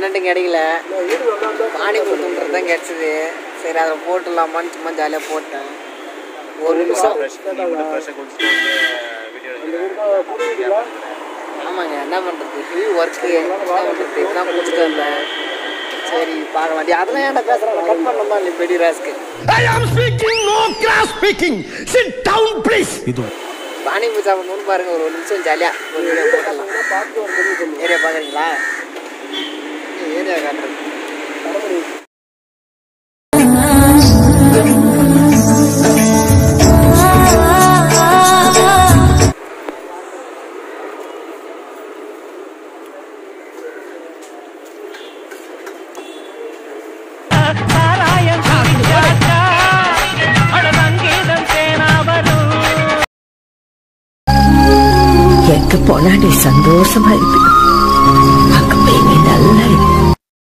கரண்ட்டும் கிடைக்கல பானிபூரி துண்டுறது தான் கிடச்சிது சரி அதை போட்டுடலாமான்னு சும்மா ஜாலியாக போட்டேன் ஒரு நிமிஷம் ஆமாங்க என்ன பண்ணுறது ஹெவி ஒர்க்கு என்ன பண்ணுறது இப்பதான் முடிச்சுட்டு வந்தேன் சரி பார்க்கலாம் டேய், அதெல்லாம் ஏன்டா பேசுகிறேன் கட் பண்ணலாம் தான் இல்லை பெடி ராஸ்க்கு I am speaking, no cross speaking. Sit down, please. Panipuri சாப்பிடணும்னு பாருங்க ஒரு ஒரு நிமிஷம் ஜாலியாக ஒரு வீடியோ போட்டலாம் ஏரியா பார்க்குறீங்களா ஏரியா காட்டுறது சாராயம் குடிச்சாச்சா அட சங்கீதம் தேனா வரும் எங்க போனா நீ சந்தோஷமா இருப்பீங்க